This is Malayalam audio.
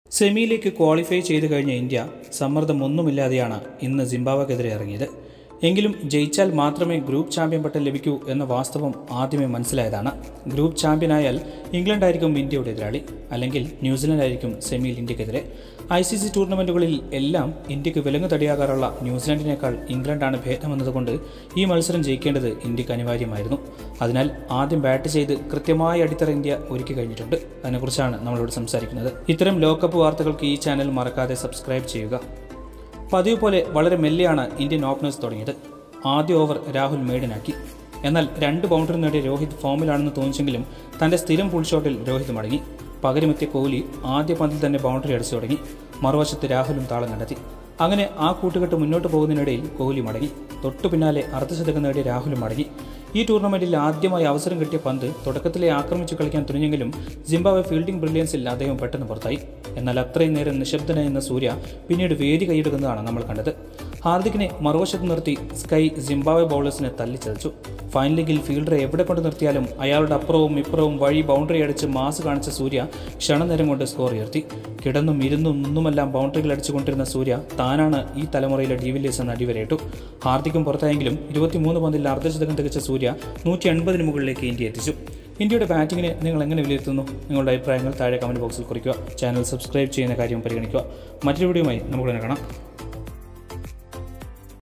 സെമിയിലേക്ക് ക്വാളിഫൈ ചെയ്തു കഴിഞ്ഞ ഇന്ത്യ സമ്മർദ്ദമൊന്നുമില്ലാതെയാണ് ഇന്ന് സിംബാബ്വെക്കെതിരെ ഇറങ്ങിയത് എങ്കിലും ജയിച്ചാൽ മാത്രമേ ഗ്രൂപ്പ് ചാമ്പ്യൻ പട്ടം ലഭിക്കൂ എന്ന വാസ്തവം ആദ്യമേ മനസ്സിലായതാണ് ഗ്രൂപ്പ് ചാമ്പ്യനായാൽ ഇംഗ്ലണ്ടായിരിക്കും ഇന്ത്യയുടെ എതിരാളി അല്ലെങ്കിൽ ന്യൂസിലൻഡ് ആയിരിക്കും സെമിയിൽ ഇന്ത്യക്കെതിരെ ഐ സി സി ടൂർണമെൻറ്റുകളിൽ എല്ലാം ഇന്ത്യക്ക് വിലങ്ങ് തടിയാകാറുള്ള ന്യൂസിലൻഡിനേക്കാൾ ഇംഗ്ലണ്ടാണ് ഭേദമെന്നതുകൊണ്ട് ഈ മത്സരം ജയിക്കേണ്ടത് ഇന്ത്യക്ക് അനിവാര്യമായിരുന്നു അതിനാൽ ആദ്യം ബാറ്റ് ചെയ്ത് കൃത്യമായ അടിത്തറ ഇന്ത്യ ഒരുക്കി കഴിഞ്ഞിട്ടുണ്ട് അതിനെക്കുറിച്ചാണ് നമ്മളിവിടെ സംസാരിക്കുന്നത് ഇത്തരം ലോകകപ്പ് വാർത്തകൾക്ക് ഈ ചാനൽ മറക്കാതെ സബ്സ്ക്രൈബ് ചെയ്യുക പതിവ് പോലെ വളരെ മെല്ലെയാണ് ഇന്ത്യൻ ഓപ്പണേഴ്സ് തുടങ്ങിയത് ആദ്യ ഓവർ രാഹുൽ മെയ്ഡനാക്കി എന്നാൽ രണ്ട് ബൗണ്ടറി നേടിയ രോഹിത് ഫോമിലാണെന്ന് തോന്നിച്ചെങ്കിലും തന്റെ സ്ഥിരം പുൾ ഷോട്ടിൽ രോഹിത് മടങ്ങി പകരമെത്തിയ കോഹ്ലി ആദ്യ പന്തിൽ തന്നെ ബൗണ്ടറി അടിച്ചു തുടങ്ങി മറുവശത്ത് രാഹുലും താളം കണ്ടെത്തി അങ്ങനെ ആ കൂട്ടുകെട്ട് മുന്നോട്ട് പോകുന്നതിനിടയിൽ കോഹ്ലി മടങ്ങി തൊട്ടു പിന്നാലെ അർദ്ധശതകം നേടിയ രാഹുലും മടങ്ങി ഈ ടൂർണമെന്റിൽ ആദ്യമായി അവസരം കിട്ടിയ പന്ത് തുടക്കത്തിലെ ആക്രമിച്ചു കളിക്കാൻ തുനിഞ്ഞെങ്കിലും സിംബാബ്വെ ഫീൽഡിംഗ് ബ്രില്യൻസിൽ അദ്ദേഹം പെട്ടെന്ന് പുറത്തായി എന്നാൽ അത്രയും നേരം നിശബ്ദനായിരുന്ന സൂര്യ പിന്നീട് വേദി കൈയെടുക്കുന്നതാണ് നമ്മൾ കണ്ടത് ഹാർദിക്കിനെ മറുവശത്ത് നിർത്തി സ്കൈ സിംബാബ്വെ ബൗളേഴ്സിനെ തല്ലിച്ചതച്ചു ഫൈനൽ ലീഗിൽ ഫീൽഡറെ എവിടെ കൊണ്ട് നിർത്തിയാലും അയാളുടെ അപ്പുറവും ഇപ്പുറവും വഴി ബൗണ്ടറി അടിച്ച് മാസ് കാണിച്ച സൂര്യ ക്ഷണനേരം കൊണ്ട് സ്കോർ ഉയർത്തി കിടന്നും ഇരുന്നും നിന്നുമെല്ലാം ബൗണ്ടറികൾ അടിച്ചുകൊണ്ടിരുന്ന സൂര്യ താനാണ് ഈ തലമുറയിലെ ഡിവില്ലേഴ്സ് എന്ന അടിവരയിട്ടു ഹാർദിക്കും പുറത്തായെങ്കിലും ഇരുപത്തിമൂന്ന് പന്തിൽ അർദ്ധശതകം തികച്ച സൂര്യ നൂറ്റി എൺപതിന് മുകളിലേക്ക് ഇന്ത്യ എത്തിച്ചു ഇന്ത്യയുടെ ബാറ്റിങ്ങിനെ നിങ്ങൾ എങ്ങനെ വിലയിരുത്തുന്നു നിങ്ങളുടെ അഭിപ്രായങ്ങൾ താഴെ കമൻറ്റ് ബോക്സിൽ കുറിക്കുക ചാനൽ സബ്സ്ക്രൈബ് ചെയ്യുന്ന കാര്യം പരിഗണിക്കുക മറ്റൊരു വീഡിയോയുമായി നമുക്ക് ഉടനെ കാണാം